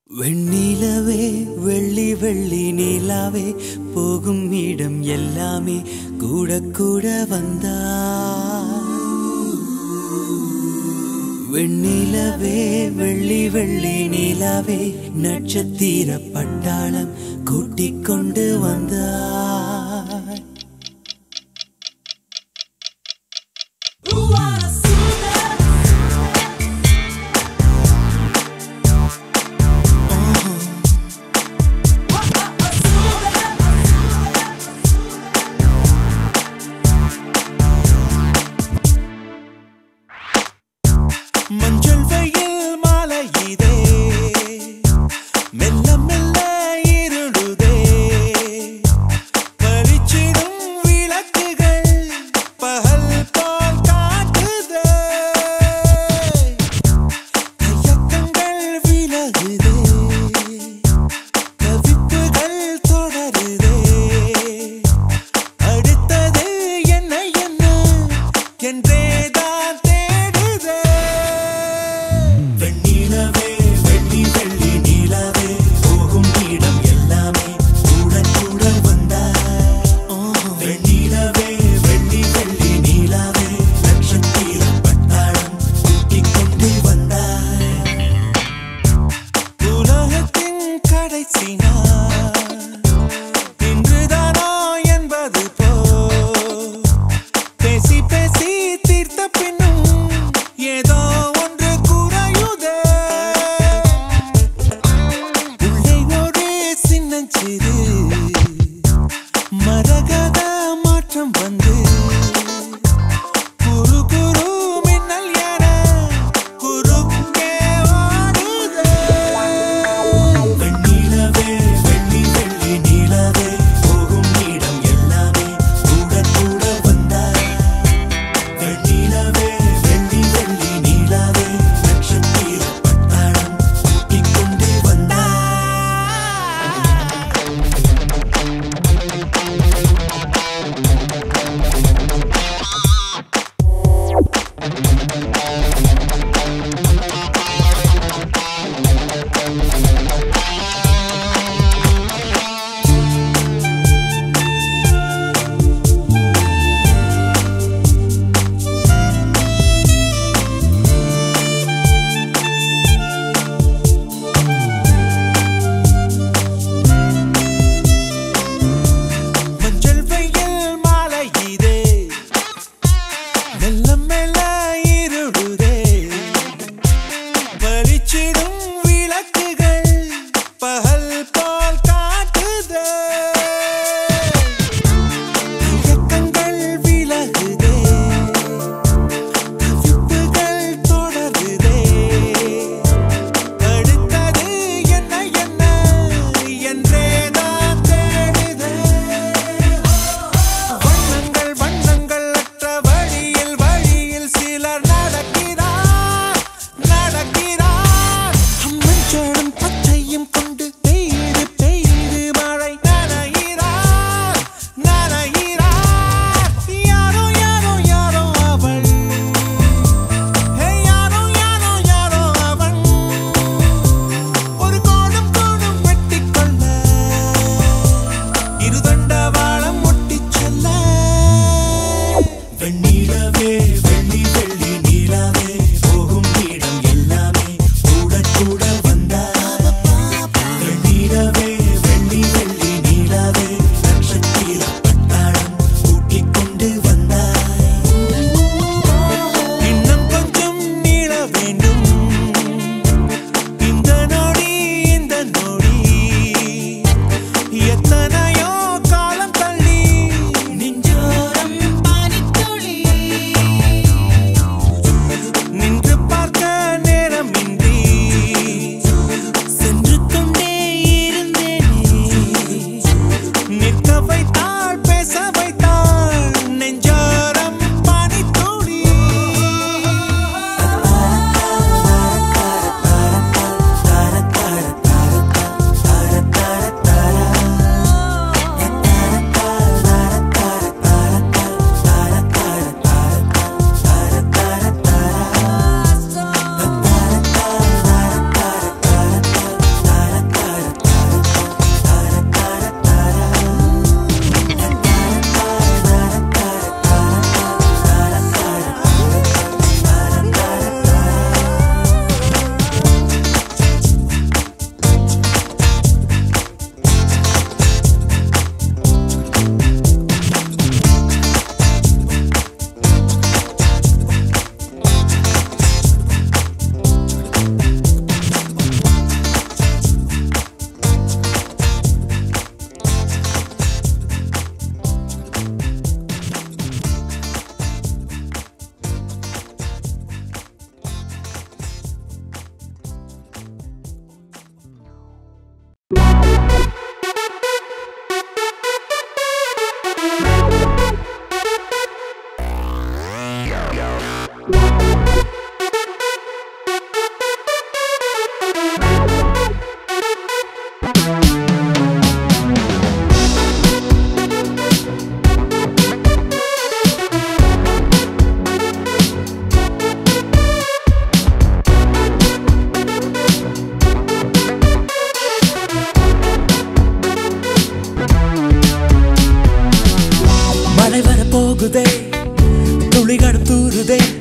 வெண்ணிலவே வெள்ளி வெள்ளி நிலாவே போகும் இடம் எல்லாமே கூட கூட வந்தா வெண்ணிலவே வெள்ளி வெள்ளி நிலாவே நட்சத்திர பட்டாளம் கூட்டிக் கொண்டு வந்தா மஞ்சள் வெயில் மாலை இதே மெல்ல மெல்ல இருளுதே பளிச்சிடும் விளக்குகள் பகல் போல் காட்டுதே தயக்கங்கள் விலகுதே தவிப்புகள் தொடருதே அடுத்தது என்ன என்ன என்றேதான் தேடுதே வெண்ணிலவே வெள்ளி வெள்ளி நிலவே போகும் இடம் எல்லாமே கூட கூட வந்தா வெண்ணிலவே வெள்ளி வெள்ளி நிலவே நட்சத்திர பட்டாளம் கூட்டிக் கொண்டு வந்தாய் உலகத்தின் கடைசி நாள் இன்றுதானோ என்பது போ பேசி பேசி தீர்த்த பின்னும் ஏதோ ஒன்று குறையுதே உள்ளே ஒரு சின்னஞ்சிறு மரகத மாற்றம் வந்து குரு குரு மின்னல் என குறுக்கே ஓடுதே வெண்ணிலவே வெள்ளி வெள்ளி நிலவே போகும் இடம் எல்லாமே கூட கூட வந்தாய் வெண்ணிலவே வெள்ளி வெள்ளி நிலவே நட்சத்திர பட்டாளம் கூட்டிக் கொண்டு வந்தாய் மஞ்சள் வெயில் மாலை இதே மெல்ல மெல்ல இருடுதே பளிச்சிடும் விளக்குகள் பகல் போல் காட்டுதே இயக்கங்கள் விலகுதே தவிப்புகள் தொடருதே அடுத்தது என்ன என்ன என்றேதான் தேடுதே வண்ணங்கள் வண்ணங்கள் அற்ற வழியில் வழியில் சிலர் நடக்கிறார் நடக்கிறார் மஞ்சளும் பச்சையும் கொண்டு பெய்து பெய்து மழை நனைகிறார் நனைகிறார் யாரோ யாரோ யாரோ அவள் ஹே யாரோ யாரோ யாரோ அவன் ஒரு கோடும் கோடும் வெட்டிக் கொள்ள இருதண்ட வாழம் முட்டிச் செல்ல வெண்ணிலவே வெள்ளி வெள்ளி நிலவே போகும் இடம் எல்லாமே கூட கூட வந்தாய்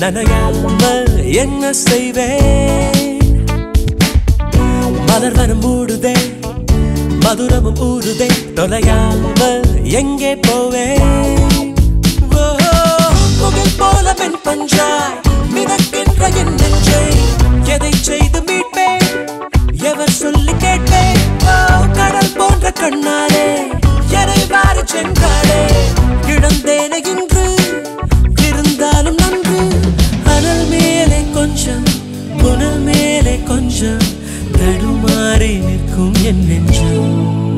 நனையாம என்ன செய்வேன் மலர் வனம் மூடுதே மதுரமும் ஊறுதே தொலையாம எங்கே போவேன் ஓ, புகழ் போல பெண் பஞ்சாய் மிதக்கின்ற என் நெஞ்சை எதை செய்து மீட்பேன் எவர் சொல்லி கேட்பேன் ஓ, கடல் போன்ற கண்ணாலே எனை வாரி சென்றாளே இழந்தேன இன்று இருந்தாலும் நன்று அனல் மேலே கொஞ்சம் புனல் மேலே கொஞ்சம் தடுமாறி நிற்கும் என் நெஞ்சம்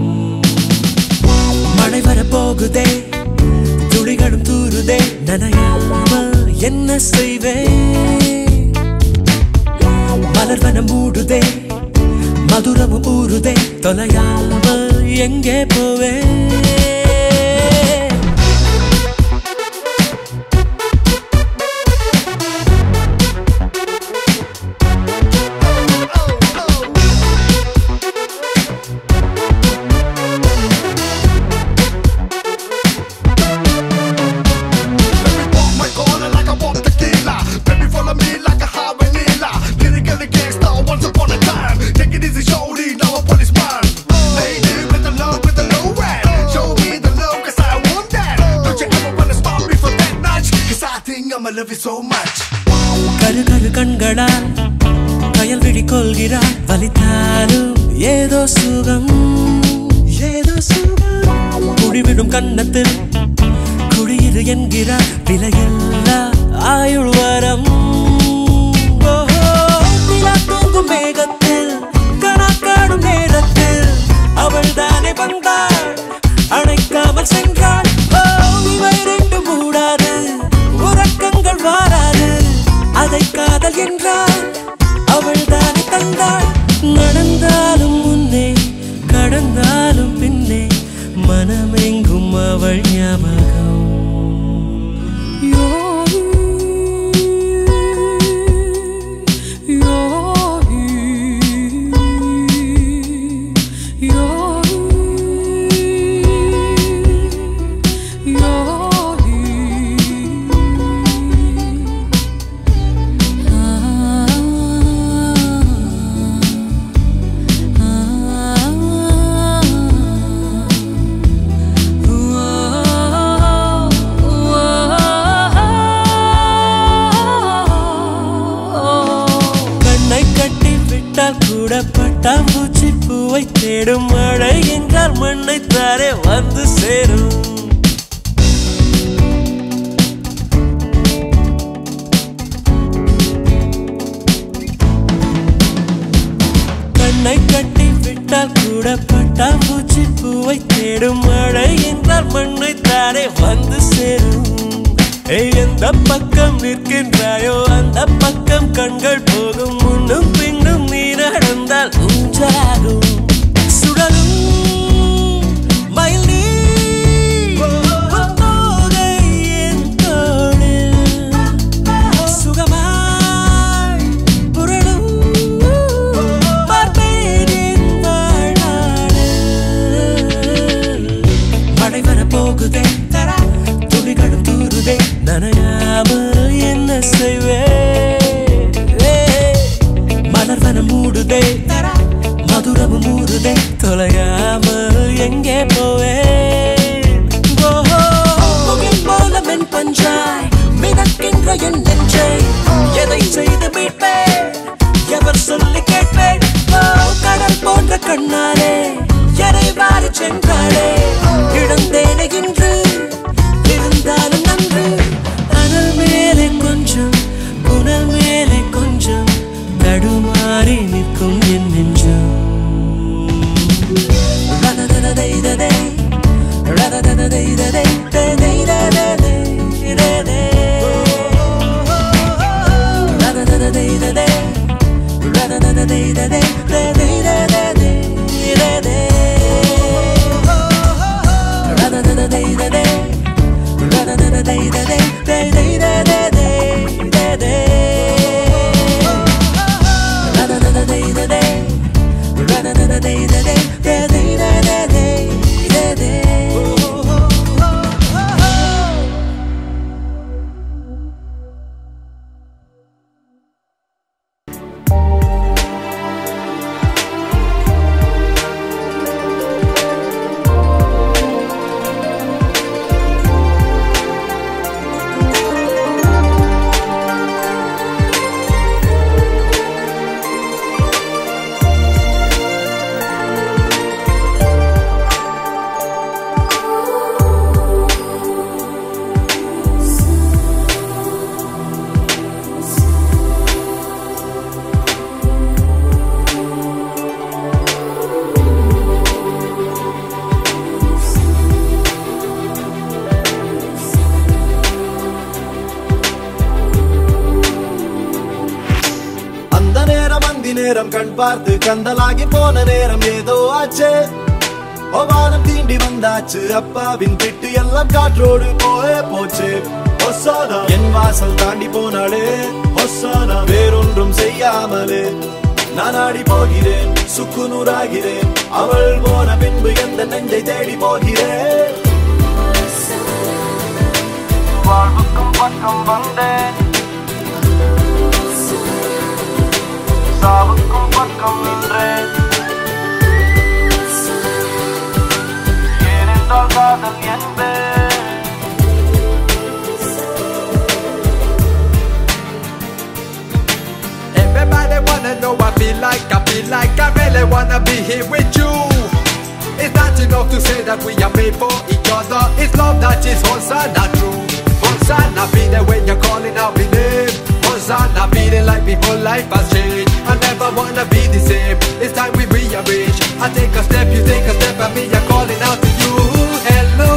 மழை வர போகுதே துளிகளும் தூருதே நனையாம என்ன செய்வேன் மலர்வனம் மூடுதே மதுரமும் ஊறுதே தொலையாம எங்கே போவேன் Walk my corner like I walk tequila. Baby, follow me like a high vanilla. Lyrically gangsta once upon a time. Take it easy, shorty, now a policeman. Lady with the love, with the low rap. Show me the love, cause I want that. Don't you ever wanna stop me for that notch? Cause I think I'ma love you so much. கரு கரு கண்களால் கயல் விழி கொள்கிறாள் வலித்தாலும் ஏதோ சுகம் ஏதோ சுகம் குடிவிடும் கன்னத்தில் குடியிரு என்கிறார் விலையில்லா ஆயுள் வரம் ஓஹோ, நிலா தூங்கும் மேகத்தில் கணக்காடும் நேரத்தில் அவள் தானே வந்தாள் அணைக்காமல் சென்றாள் ஓ, இவை ரெண்டு மூடாது உறக்கங்கள் வாராது அதை காதல் என்றாள் அவள் தானே தந்தாள் நடந்தாலும் முன்னே கடந்தாலும் பின்னே மனமெங்கும் அவள் ஞாபகம் யோ, யோ, யோ, யோ. கண்ணை கட்டி விட்டால் கூட பட்டாம்பூச்சி பூவை தேடும் மழை என்றால் மண்ணை தாரே வந்து சேரும் கண்ணை கட்டி விட்டால் கூட பட்டாம்பூச்சி பூவை தேடும் மழை என்றால் மண்ணை தாரே வந்து சேரும் ஏய் எந்த பக்கம் நிற்கின்றாயோ அந்த பக்கம் கண்கள் போகும் முன்னும் பின்னும் நீ நடந்தால் ஊஞ்சாகும் சுடலும் மயில் நீ தோகை என் தோளில் சுகமாய் புரளும் பார்ப்பேன் வாழ்நாளில். மழை வர போகுதே துளிகளும் தூருதே நனையாம என்ன செய்வே மலர் வனம் மூடுதே மதுரமும் மூடுதே தொலையாம எங்கே போவேன் ஓஹோ, புகை போல மென் பஞ்சாய் மிதக்கின்ற என் நெஞ்சை எதை செய்து மீட்பேன் எவர் சொல்லி கேட்பேன் ஓ, கடல் போன்ற கண்ணாலே எனை வாரி சென்றாளே இழந்தேனே இன்று இருந்தாலும் நன்று அனல் மேலே கொஞ்சம் புனல் மேலே கொஞ்சம் தடுமாறி நிற்கும் என் நெஞ்சம் ரததததைததை, ரததததைததை, ததைதததை, ததை. ரததததைததை, ரததததைததை, ததைதததை, ததை. ரததததைததை, நேரம் கண் பார்த்து கந்தலாகி போன நேரம் ஏதோ ஆச்சு வானம் தீண்டி வந்தாச்சு அப்பாவின் திட்டு எல்லாம் காற்றோடு போயே போச்சு ஒசானா என் வாசல் தாண்டி போனாளே ஒசானா வேறொன்றும் செய்யாமலே நான் ஆடி போகிறேன் சுக்கு நூறாகிறேன் அவள் போன பின்பு எந்த நெஞ்சை தேடி போகிறேன் வாழ்வுக்கும் பக்கம் வந்தேன் சாவுக்கும் பக்கம் நின்றேன் ஏனென்றால் காதல் என்பேன் Everybody wanna know I feel like, I feel like I really wanna be here with you. It's not enough to say that we are made for each other. It's love that is Hosanna true. Hosanna be there when you're calling out my name. Hosanna feeling like my whole life has changed. I never wanna be the same. It's time we rearrange. I take a step, you take a step, and me I'm calling out to you. Hello.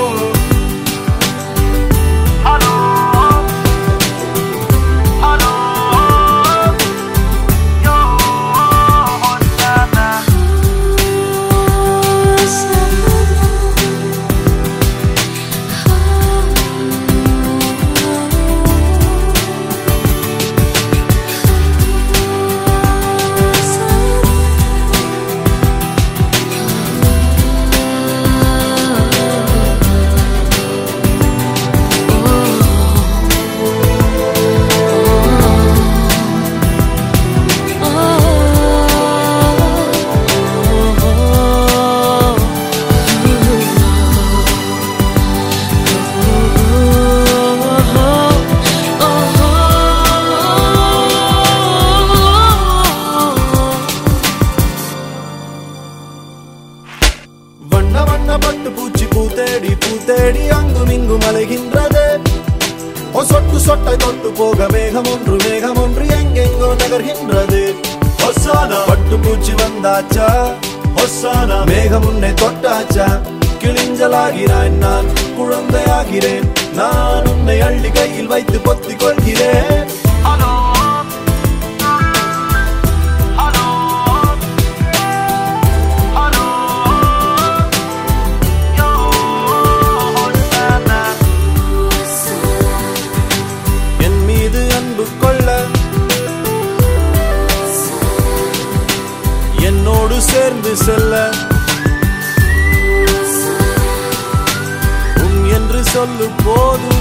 வண்ண வண்ண பட்டு பூச்சி பூ தேடி பூ தேடி அங்கும் இங்கும் அலைகின்றது ஓ சொட்டு சொட்டை தொட்டு போக மேகம் ஒன்று மேகம் ஒன்று எங்கெங்கோ நகர்கின்றது ஒசானா பட்டு பூச்சி வந்தாச்சா ஒசானா மேகம் உன்னை தொட்டாச்சா கிழிஞ்சலாகிறான் நான் குழந்தையாகிறேன் நான் உன்னை அள்ளி கையில் வைத்து பொத்திக் கொள்கிறேன் என் மீது அன்பு கொள்ள என்னோடு சேர்ந்து செல்ல உன் என்று சொல்லு போதும்